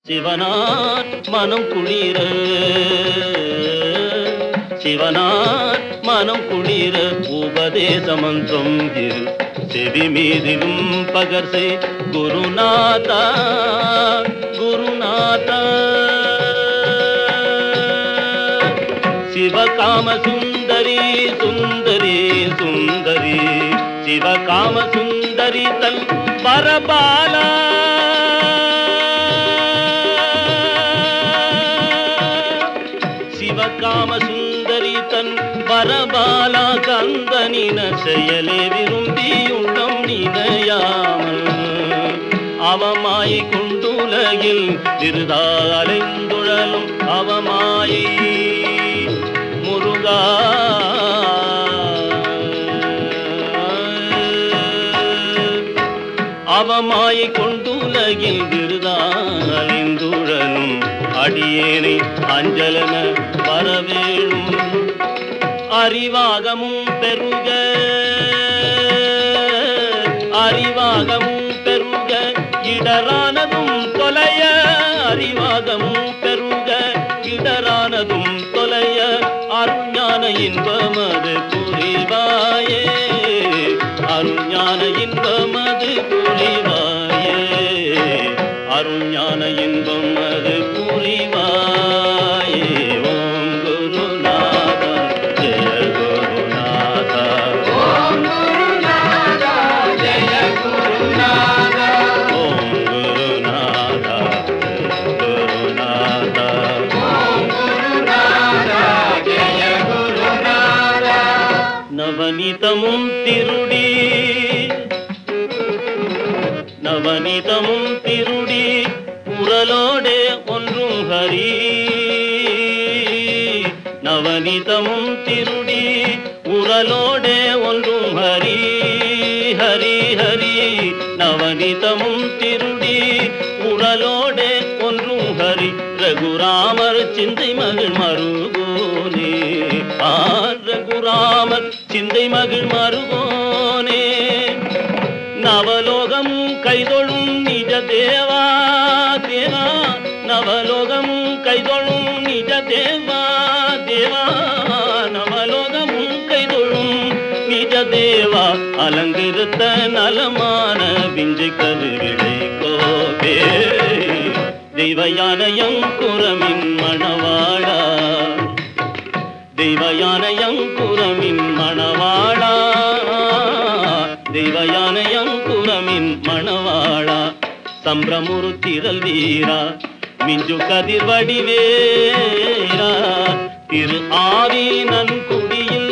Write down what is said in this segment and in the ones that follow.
சிவனார் மனம் குளிர சிவனார் மனம் குளிர உபதேச மந்திரம் இரு செவி மீதிலும் பகர்சை குருநாதா குருநாதா சிவகாம சுந்தரி சுந்தரி சுந்தரி சிவகாம சுந்தரி தன் பரபாலா சிவகாம சுந்தரி தன் பரபாலா கந்தனின செயலே விரும்பி உள்ளம் நினையாமல் அவமாயை கொண்டுலகில் விருதாலைந்துழலும் அவமாயை முருகா அவமாயை கொண்டுலகில் விருதாலிந்துழலும் அடியேனை அஞ்சலன வரவேணும் அறிவாகமும் பெருக அறிவாகமும் பெருக இடரானதும் தொலைய அறிவாகமும் பெருக இடரானதும் தொலைய அருஞான இன்பமது புரிவாயே அருஞான இன்பமது புரிவாயே அருஞான இன்பம் அது புரிவாயே ஓம் குருநாதா ஜெய குருநாதா ஓம் குருநாதா குருநாதா நவநீதமும் திருடி நவநீதமும் திருடி குரலோடே ஒன்றும் ஹரி நவநீதமும் திருடி உரலோடே ஒன்றும் ஹரி ஹரி ஹரி நவநீதமும் திருடி உரலோடே ஒன்றும் ஹரி ரகுராமர் சிந்தை மகிழ் மருகோனே ஆ ரகுராமர் சிந்தை மகிழ் மருகோனே நவலோகமும் கைதொழும் நிஜ தேவா தேவா நவலோகமும் கைதொழும் நிஜ தேவா தேவா நவலோகமும் கைதொழும் நிஜ தேவா அலங்கிருத்த நலமான விஞ்சை கருவிடை கோபே தெய்வயானயம் குரமின் மணவாழா தெய்வயானயம் குரமின் மணவாழா தெய்வயானயம் குரமின் மணவாழா சம்பிரமுரு திரள் வீரா மிஞ்சு கதிர் வடிவேரா திரு ஆவி நன்குடியில்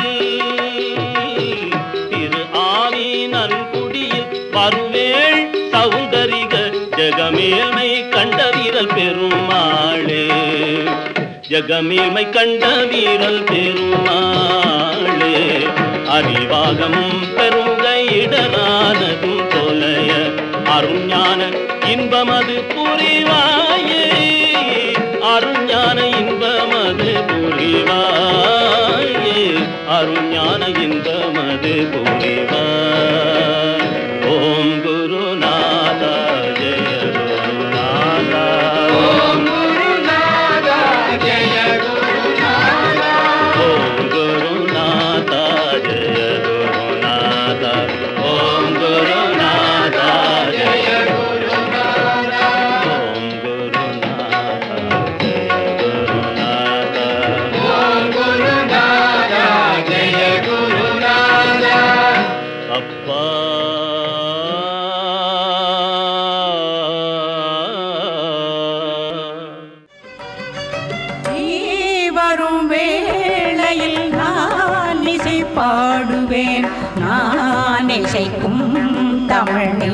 திரு ஆவி நன்குடியில் பருவேள் சௌந்தரிக ஜெகமேல்மை கண்ட வீரல் பெருமாளே ஜெகமேல்மை கண்ட வீரல் பெருமாளே அறிவாகமும் பெருக இடரானதும் தொலைய அருஞான இன்பமது புரிவாயே அருஞான இன்பமது புரிவாயே அருஞான இன்பமது புரிவாய் ஓம் குருநாதா ஜெய குருநாதா ஓம் ஓம் குருநாதா ஜெய குருநாதா ஓம் குருநாதா ஜெய குருநாதா ஓம் குருநாதா ஜெய குருநாதா அப்பா நீ வரும் வேளையில் நான் இசை பாடுவேன் நான் இசைக்கும் தமிழ்